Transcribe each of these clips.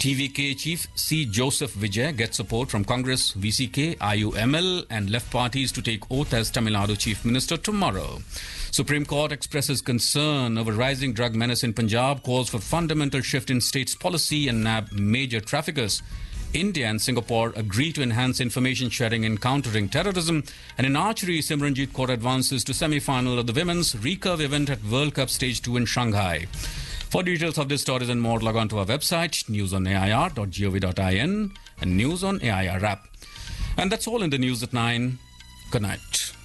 TVK chief C. Joseph Vijay gets support from Congress, VCK, IUML, and left parties to take oath as Tamil Nadu chief minister tomorrow. Supreme Court expresses concern over rising drug menace in Punjab, calls for fundamental shift in state's policy and nab major traffickers. India and Singapore agree to enhance information sharing in countering terrorism. And in archery, Simranjit Kaur advances to semi-final of the women's recurve event at World Cup Stage 2 in Shanghai. For details of these stories and more, log on to our website, newsonair.gov.in and News on AIR app. And that's all in the news at 9. Good night.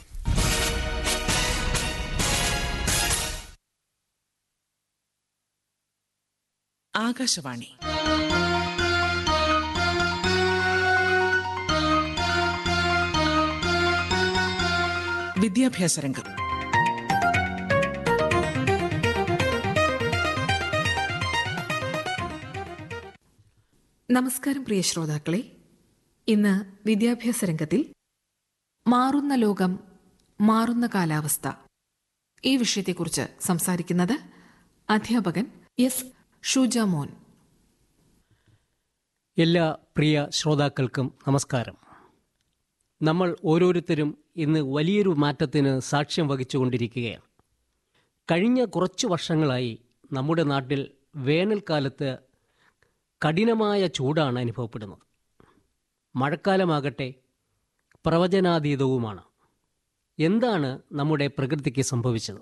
Akashvani വിദ്യാഭ്യാസ രംഗം നമസ്കാരം പ്രിയ ശ്രോതാക്കളെ ഇന്ന് വിദ്യാഭ്യാസ രംഗത്തിൽ മാറുന്ന ലോകം മാറുന്ന കാലാവസ്ഥ ഈ വിഷയത്തെക്കുറിച്ച് സംസാരിക്കുന്നത് അധ്യാപകൻ എസ് ഷൂജ മോൻ എല്ലാ പ്രിയ ശ്രോതാക്കൾക്കും നമസ്കാരം നമ്മൾ ഓരോരുത്തരും ഇന്ന് വലിയൊരു മാറ്റത്തിന് സാക്ഷ്യം വഹിച്ചുകൊണ്ടിരിക്കുകയാണ് കഴിഞ്ഞ കുറച്ചു വർഷങ്ങളായി നമ്മുടെ നാട്ടിൽ വേനൽക്കാലത്ത് കഠിനമായ ചൂടാണ് അനുഭവപ്പെടുന്നത് മഴക്കാലമാകട്ടെ പ്രവചനാതീതവുമാണ് എന്താണ് നമ്മുടെ പ്രകൃതിക്ക് സംഭവിച്ചത്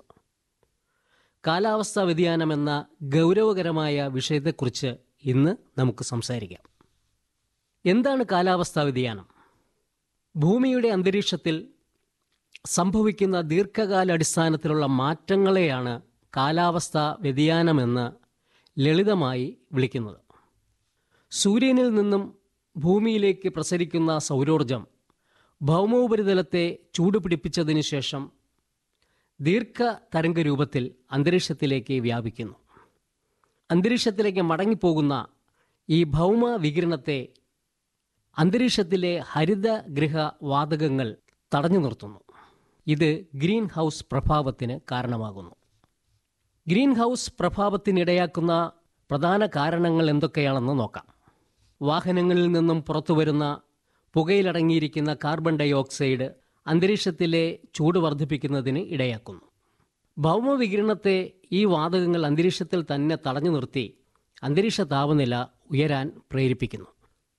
കാലാവസ്ഥാ വ്യതിയാനം എന്ന ഗൗരവകരമായ വിഷയത്തെക്കുറിച്ച് ഇന്ന് നമുക്ക് സംസാരിക്കാം എന്താണ് കാലാവസ്ഥാ വ്യതിയാനം ഭൂമിയുടെ അന്തരീക്ഷത്തിൽ സംഭവിക്കുന്ന ദീർഘകാലാടിസ്ഥാനത്തിലുള്ള മാറ്റങ്ങളെയാണ് കാലാവസ്ഥാ വ്യതിയാനമെന്ന് ലളിതമായി വിളിക്കുന്നത് സൂര്യനിൽ നിന്നും ഭൂമിയിലേക്ക് പ്രസരിക്കുന്ന സൗരോർജം ഭൗമോപരിതലത്തെ ചൂടുപിടിപ്പിച്ചതിനു ശേഷം ദീർഘ തരംഗരൂപത്തിൽ അന്തരീക്ഷത്തിലേക്ക് വ്യാപിക്കുന്നു അന്തരീക്ഷത്തിലേക്ക് മടങ്ങിപ്പോകുന്ന ഈ ഭൗമ വികിരണത്തെ അന്തരീക്ഷത്തിലെ ഹരിതഗൃഹ വാതകങ്ങൾ തടഞ്ഞു നിർത്തുന്നു ഇത് ഗ്രീൻ ഹൗസ് പ്രഭാവത്തിന് കാരണമാകുന്നു ഗ്രീൻ ഹൗസ് പ്രഭാവത്തിനിടയാക്കുന്ന പ്രധാന കാരണങ്ങൾ എന്തൊക്കെയാണെന്ന് നോക്കാം വാഹനങ്ങളിൽ നിന്നും പുറത്തുവരുന്ന പുകയിലടങ്ങിയിരിക്കുന്ന കാർബൺ ഡൈ ഓക്സൈഡ് അന്തരീക്ഷത്തിലെ ചൂട് വർദ്ധിപ്പിക്കുന്നതിന് ഇടയാക്കുന്നു ഭൗമവികിരണത്തെ ഈ വാതകങ്ങൾ അന്തരീക്ഷത്തിൽ തന്നെ തടഞ്ഞു നിർത്തി അന്തരീക്ഷ താപനില ഉയരാൻ പ്രേരിപ്പിക്കുന്നു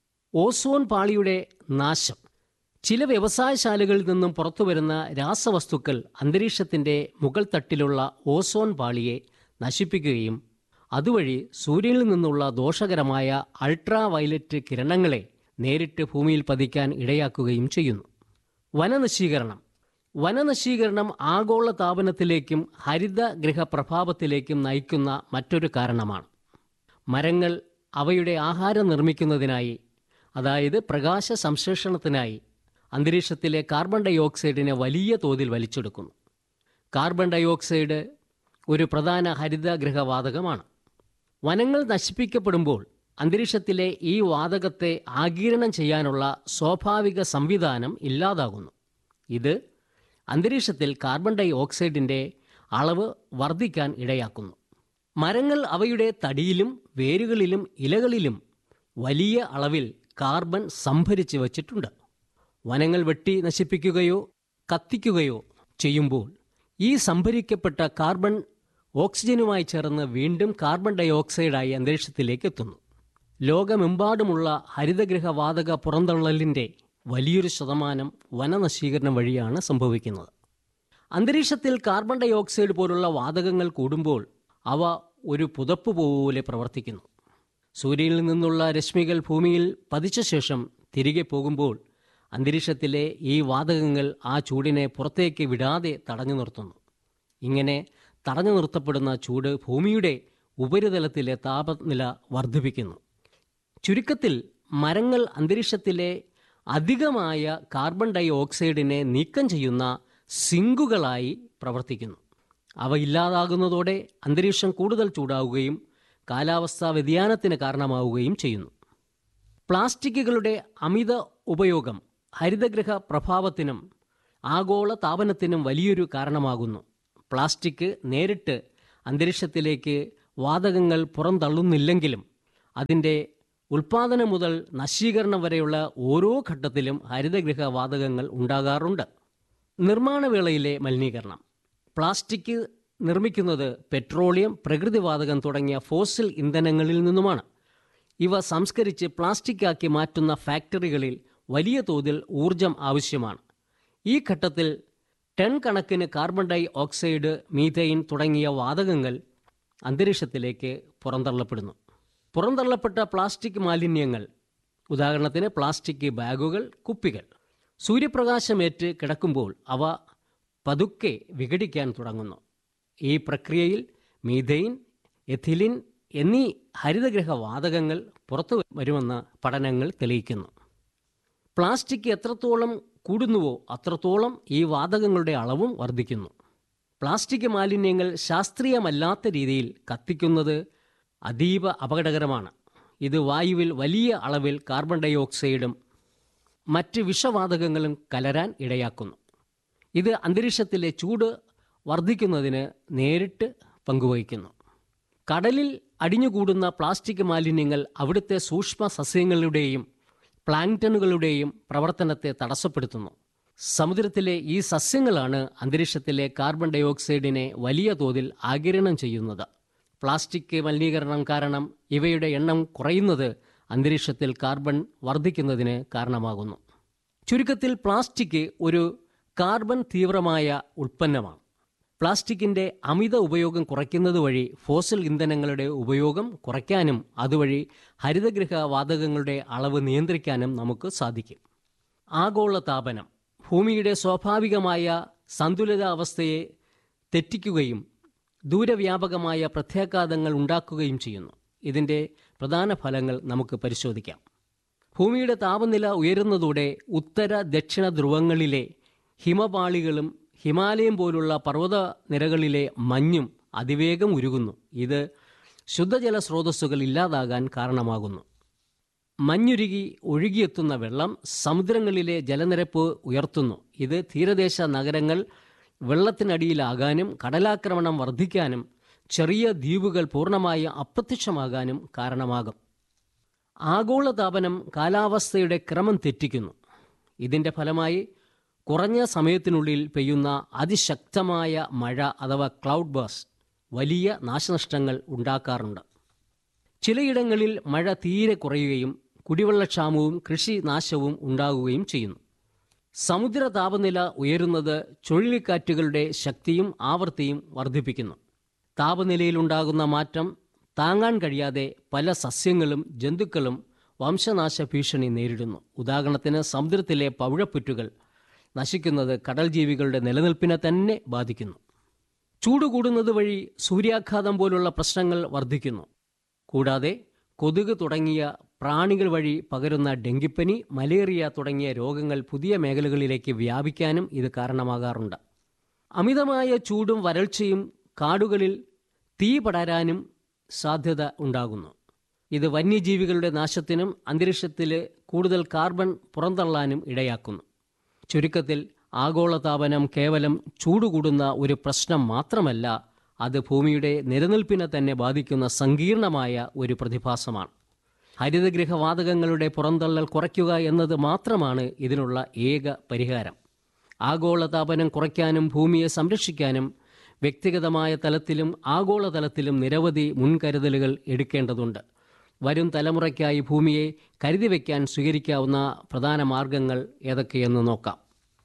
ഓസോൺ പാളിയുടെ നാശം ചില വ്യവസായശാലകളിൽ നിന്നും പുറത്തുവരുന്ന രാസവസ്തുക്കൾ അന്തരീക്ഷത്തിൻ്റെ മുകൾ തട്ടിലുള്ള ഓസോൺ പാളിയെ നശിപ്പിക്കുകയും അതുവഴി സൂര്യനിൽ നിന്നുള്ള ദോഷകരമായ അൾട്രാ വയലറ്റ് കിരണങ്ങളെ നേരിട്ട് ഭൂമിയിൽ പതിക്കാൻ ഇടയാക്കുകയും ചെയ്യുന്നു വനനശീകരണം വനനശീകരണം ആഗോള താപനത്തിലേക്കും ഹരിതഗൃഹ പ്രഭാവത്തിലേക്കും നയിക്കുന്ന മറ്റൊരു കാരണമാണ് മരങ്ങൾ അവയുടെ ആഹാരം നിർമ്മിക്കുന്നതിനായി അതായത് പ്രകാശ സംശ്ലേഷണത്തിനായി അന്തരീക്ഷത്തിലെ കാർബൺ ഡൈ ഓക്സൈഡിനെ വലിയ തോതിൽ വലിച്ചെടുക്കുന്നു കാർബൺ ഡൈ ഓക്സൈഡ് ഒരു പ്രധാന ഹരിതഗൃഹവാതകമാണ് വനങ്ങൾ നശിപ്പിക്കപ്പെടുമ്പോൾ അന്തരീക്ഷത്തിലെ ഈ വാതകത്തെ ആഗിരണം ചെയ്യാനുള്ള സ്വാഭാവിക സംവിധാനം ഇല്ലാതാകുന്നു ഇത് അന്തരീക്ഷത്തിൽ കാർബൺ ഡൈ ഓക്സൈഡിൻ്റെ അളവ് വർദ്ധിക്കാൻ ഇടയാക്കുന്നു മരങ്ങൾ അവയുടെ തടിയിലും വേരുകളിലും ഇലകളിലും വലിയ അളവിൽ കാർബൺ സംഭരിച്ച് വച്ചിട്ടുണ്ട് വനങ്ങൾ വെട്ടി നശിപ്പിക്കുകയോ കത്തിക്കുകയോ ചെയ്യുമ്പോൾ ഈ സംഭരിക്കപ്പെട്ട കാർബൺ ഓക്സിജനുമായി ചേർന്ന് വീണ്ടും കാർബൺ ഡൈ ഓക്സൈഡായി അന്തരീക്ഷത്തിലേക്ക് എത്തുന്നു ലോകമെമ്പാടുമുള്ള ഹരിതഗൃഹ വാതക പുറന്തള്ളലിൻ്റെ വലിയൊരു ശതമാനം വനനശീകരണം വഴിയാണ് സംഭവിക്കുന്നത് അന്തരീക്ഷത്തിൽ കാർബൺ ഡൈ ഓക്സൈഡ് പോലുള്ള വാതകങ്ങൾ കൂടുമ്പോൾ അവ ഒരു പുതപ്പ് പോലെ പ്രവർത്തിക്കുന്നു സൂര്യനിൽ നിന്നുള്ള രശ്മികൾ ഭൂമിയിൽ പതിച്ച ശേഷം തിരികെ പോകുമ്പോൾ അന്തരീക്ഷത്തിലെ ഈ വാതകങ്ങൾ ആ ചൂടിനെ പുറത്തേക്ക് വിടാതെ തടഞ്ഞു നിർത്തുന്നു ഇങ്ങനെ തടഞ്ഞു നിർത്തപ്പെടുന്ന ചൂട് ഭൂമിയുടെ ഉപരിതലത്തിലെ താപനില വർദ്ധിപ്പിക്കുന്നു ചുരുക്കത്തിൽ മരങ്ങൾ അന്തരീക്ഷത്തിലെ അധികമായ കാർബൺ ഡൈ ഓക്സൈഡിനെ നീക്കം ചെയ്യുന്ന സിങ്കുകളായി പ്രവർത്തിക്കുന്നു അവ ഇല്ലാതാകുന്നതോടെ അന്തരീക്ഷം കൂടുതൽ ചൂടാവുകയും കാലാവസ്ഥാ വ്യതിയാനത്തിന് കാരണമാവുകയും ചെയ്യുന്നു പ്ലാസ്റ്റിക്കുകളുടെ അമിത ഉപയോഗം ഹരിതഗൃഹ പ്രഭാവത്തിനും ആഗോള താപനത്തിനും വലിയൊരു കാരണമാകുന്നു പ്ലാസ്റ്റിക് നേരിട്ട് അന്തരീക്ഷത്തിലേക്ക് വാതകങ്ങൾ പുറന്തള്ളുന്നില്ലെങ്കിലും അതിൻ്റെ ഉൽപാദനം മുതൽ നശീകരണം വരെയുള്ള ഓരോ ഘട്ടത്തിലും ഹരിതഗൃഹ വാതകങ്ങൾ ഉണ്ടാകാറുണ്ട് നിർമ്മാണവേളയിലെ മലിനീകരണം പ്ലാസ്റ്റിക് നിർമ്മിക്കുന്നത് പെട്രോളിയം പ്രകൃതിവാതകം തുടങ്ങിയ ഫോസിൽ ഇന്ധനങ്ങളിൽ നിന്നുമാണ് ഇവ സംസ്കരിച്ച് പ്ലാസ്റ്റിക്കാക്കി മാറ്റുന്ന ഫാക്ടറികളിൽ വലിയ തോതിൽ ഊർജം ആവശ്യമാണ് ഈ ഘട്ടത്തിൽ ടൺ കണക്കിന് കാർബൺ ഡൈ ഓക്സൈഡ് മീഥൈൻ തുടങ്ങിയ വാതകങ്ങൾ അന്തരീക്ഷത്തിലേക്ക് പുറന്തള്ളപ്പെടുന്നു പുറന്തള്ളപ്പെട്ട പ്ലാസ്റ്റിക് മാലിന്യങ്ങൾ ഉദാഹരണത്തിന് പ്ലാസ്റ്റിക് ബാഗുകൾ കുപ്പികൾ സൂര്യപ്രകാശമേറ്റ് കിടക്കുമ്പോൾ അവ പതുക്കെ വിഘടിക്കാൻ തുടങ്ങുന്നു ഈ പ്രക്രിയയിൽ മീഥൈൻ എഥിലിൻ എന്നീ ഹരിതഗൃഹ വാതകങ്ങൾ പുറത്തു വരുമെന്ന് പഠനങ്ങൾ തെളിയിക്കുന്നു പ്ലാസ്റ്റിക് എത്രത്തോളം കൂടുന്നുവോ അത്രത്തോളം ഈ വാതകങ്ങളുടെ അളവും വർദ്ധിക്കുന്നു പ്ലാസ്റ്റിക് മാലിന്യങ്ങൾ ശാസ്ത്രീയമല്ലാത്ത രീതിയിൽ കത്തിക്കുന്നത് അതീവ അപകടകരമാണ് ഇത് വായുവിൽ വലിയ അളവിൽ കാർബൺ ഡൈ ഓക്സൈഡും മറ്റ് വിഷവാതകങ്ങളും കലരാൻ ഇടയാക്കുന്നു ഇത് അന്തരീക്ഷത്തിലെ ചൂട് വർദ്ധിക്കുന്നതിന് നേരിട്ട് പങ്കുവഹിക്കുന്നു കടലിൽ അടിഞ്ഞുകൂടുന്ന പ്ലാസ്റ്റിക് മാലിന്യങ്ങൾ അവിടുത്തെ സൂക്ഷ്മ സസ്യങ്ങളുടെയും പ്ലാങ്ടണുകളുടെയും പ്രവർത്തനത്തെ തടസ്സപ്പെടുത്തുന്നു സമുദ്രത്തിലെ ഈ സസ്യങ്ങളാണ് അന്തരീക്ഷത്തിലെ കാർബൺ ഡൈ ഓക്സൈഡിനെ വലിയ തോതിൽ ആഗിരണം ചെയ്യുന്നത് പ്ലാസ്റ്റിക് മലിനീകരണം കാരണം ഇവയുടെ എണ്ണം കുറയുന്നത് അന്തരീക്ഷത്തിൽ കാർബൺ വർദ്ധിക്കുന്നതിന് കാരണമാകുന്നു ചുരുക്കത്തിൽ പ്ലാസ്റ്റിക് ഒരു കാർബൺ തീവ്രമായ ഉൽപ്പന്നമാണ് പ്ലാസ്റ്റിക്കിന്റെ അമിത ഉപയോഗം കുറയ്ക്കുന്നത് വഴി ഫോസിൽ ഇന്ധനങ്ങളുടെ ഉപയോഗം കുറയ്ക്കാനും അതുവഴി ഹരിതഗൃഹ വാതകങ്ങളുടെ അളവ് നിയന്ത്രിക്കാനും നമുക്ക് സാധിക്കും ആഗോളതാപനം ഭൂമിയുടെ സ്വാഭാവികമായ സന്തുലിതാവസ്ഥയെ തെറ്റിക്കുകയും ദൂരവ്യാപകമായ പ്രത്യാഘാതങ്ങൾ ഉണ്ടാക്കുകയും ചെയ്യുന്നു ഇതിൻ്റെ പ്രധാന ഫലങ്ങൾ നമുക്ക് പരിശോധിക്കാം ഭൂമിയുടെ താപനില ഉയരുന്നതോടെ ഉത്തര ദക്ഷിണ ധ്രുവങ്ങളിലെ ഹിമപാളികളും ഹിമാലയം പോലുള്ള പർവ്വത നിരകളിലെ മഞ്ഞും അതിവേഗം ഉരുകുന്നു ഇത് ശുദ്ധജല സ്രോതസ്സുകൾ ഇല്ലാതാകാൻ കാരണമാകുന്നു മഞ്ഞുരുകി ഒഴുകിയെത്തുന്ന വെള്ളം സമുദ്രങ്ങളിലെ ജലനിരപ്പ് ഉയർത്തുന്നു ഇത് തീരദേശ നഗരങ്ങൾ വെള്ളത്തിനടിയിലാകാനും കടലാക്രമണം വർദ്ധിക്കാനും ചെറിയ ദ്വീപുകൾ പൂർണ്ണമായി അപ്രത്യക്ഷമാകാനും കാരണമാകും ആഗോളതാപനം കാലാവസ്ഥയുടെ ക്രമം തെറ്റിക്കുന്നു ഇതിൻ്റെ ഫലമായി കുറഞ്ഞ സമയത്തിനുള്ളിൽ പെയ്യുന്ന അതിശക്തമായ മഴ അഥവാ ക്ലൗഡ് ബേഴ്സ് വലിയ നാശനഷ്ടങ്ങൾ ഉണ്ടാക്കാറുണ്ട് ചിലയിടങ്ങളിൽ മഴ തീരെ കുറയുകയും കുടിവെള്ളക്ഷാമവും കൃഷി നാശവും ഉണ്ടാകുകയും ചെയ്യുന്നു സമുദ്ര താപനില ഉയരുന്നത് ചുഴലിക്കാറ്റുകളുടെ ശക്തിയും ആവൃത്തിയും വർദ്ധിപ്പിക്കുന്നു താപനിലയിലുണ്ടാകുന്ന മാറ്റം താങ്ങാൻ കഴിയാതെ പല സസ്യങ്ങളും ജന്തുക്കളും വംശനാശ ഭീഷണി നേരിടുന്നു ഉദാഹരണത്തിന് സമുദ്രത്തിലെ പവിഴപ്പുറ്റുകൾ നശിക്കുന്നത് കടൽ ജീവികളുടെ നിലനിൽപ്പിനെ തന്നെ ബാധിക്കുന്നു ചൂട് കൂടുന്നത് വഴി സൂര്യാഘാതം പോലുള്ള പ്രശ്നങ്ങൾ വർദ്ധിക്കുന്നു കൂടാതെ കൊതുക് തുടങ്ങിയ പ്രാണികൾ വഴി പകരുന്ന ഡെങ്കിപ്പനി മലേറിയ തുടങ്ങിയ രോഗങ്ങൾ പുതിയ മേഖലകളിലേക്ക് വ്യാപിക്കാനും ഇത് കാരണമാകാറുണ്ട് അമിതമായ ചൂടും വരൾച്ചയും കാടുകളിൽ തീ പടരാനും സാധ്യത ഉണ്ടാകുന്നു ഇത് വന്യജീവികളുടെ നാശത്തിനും അന്തരീക്ഷത്തിൽ കൂടുതൽ കാർബൺ പുറന്തള്ളാനും ഇടയാക്കുന്നു ചുരുക്കത്തിൽ ആഗോളതാപനം കേവലം ചൂട് കൂടുന്ന ഒരു പ്രശ്നം മാത്രമല്ല അത് ഭൂമിയുടെ നിലനിൽപ്പിനെ തന്നെ ബാധിക്കുന്ന സങ്കീർണമായ ഒരു പ്രതിഭാസമാണ് ഹരിതഗൃഹവാതകങ്ങളുടെ പുറന്തള്ളൽ കുറയ്ക്കുക എന്നത് മാത്രമാണ് ഇതിനുള്ള ഏക പരിഹാരം ആഗോളതാപനം കുറയ്ക്കാനും ഭൂമിയെ സംരക്ഷിക്കാനും വ്യക്തിഗതമായ തലത്തിലും ആഗോളതലത്തിലും നിരവധി മുൻകരുതലുകൾ എടുക്കേണ്ടതുണ്ട് വരും തലമുറയ്ക്കായി ഭൂമിയെ കരുതി വയ്ക്കാൻ സ്വീകരിക്കാവുന്ന പ്രധാന മാർഗങ്ങൾ ഏതൊക്കെയെന്ന് നോക്കാം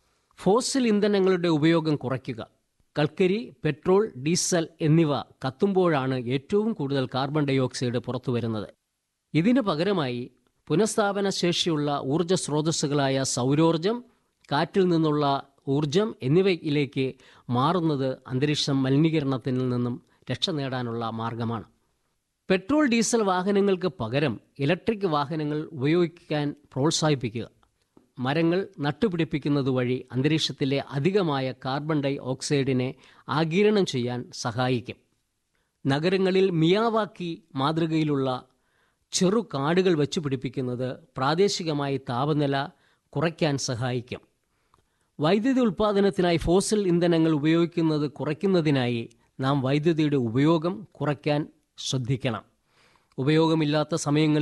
ഫോസിൽ ഇന്ധനങ്ങളുടെ ഉപയോഗം കുറയ്ക്കുക കൽക്കരി പെട്രോൾ ഡീസൽ എന്നിവ കത്തുമ്പോഴാണ് ഏറ്റവും കൂടുതൽ കാർബൺ ഡൈ ഓക്സൈഡ് പുറത്തുവരുന്നത് ഇതിനു പകരമായി പുനഃസ്ഥാപന ശേഷിയുള്ള ഊർജ്ജ സ്രോതസ്സുകളായ സൗരോർജം കാറ്റിൽ നിന്നുള്ള ഊർജം എന്നിവയിലേക്ക് മാറുന്നത് അന്തരീക്ഷം മലിനീകരണത്തിൽ നിന്നും രക്ഷ നേടാനുള്ള മാർഗമാണ് പെട്രോൾ ഡീസൽ വാഹനങ്ങൾക്ക് പകരം ഇലക്ട്രിക് വാഹനങ്ങൾ ഉപയോഗിക്കാൻ പ്രോത്സാഹിപ്പിക്കുക മരങ്ങൾ നട്ടുപിടിപ്പിക്കുന്നത് വഴി അന്തരീക്ഷത്തിലെ അധികമായ കാർബൺ ഡൈ ഓക്സൈഡിനെ ആഗിരണം ചെയ്യാൻ സഹായിക്കും നഗരങ്ങളിൽ മിയാവാക്കി മാതൃകയിലുള്ള ചെറു കാടുകൾ വെച്ച് പിടിപ്പിക്കുന്നത് പ്രാദേശികമായി താപനില കുറയ്ക്കാൻ സഹായിക്കും വൈദ്യുതി ഉൽപ്പാദനത്തിനായി ഫോസിൽ ഇന്ധനങ്ങൾ ഉപയോഗിക്കുന്നത് കുറയ്ക്കുന്നതിനായി നാം വൈദ്യുതിയുടെ ഉപയോഗം കുറയ്ക്കാൻ ശ്രദ്ധിക്കണം ഉപയോഗമില്ലാത്ത സമയങ്ങളിൽ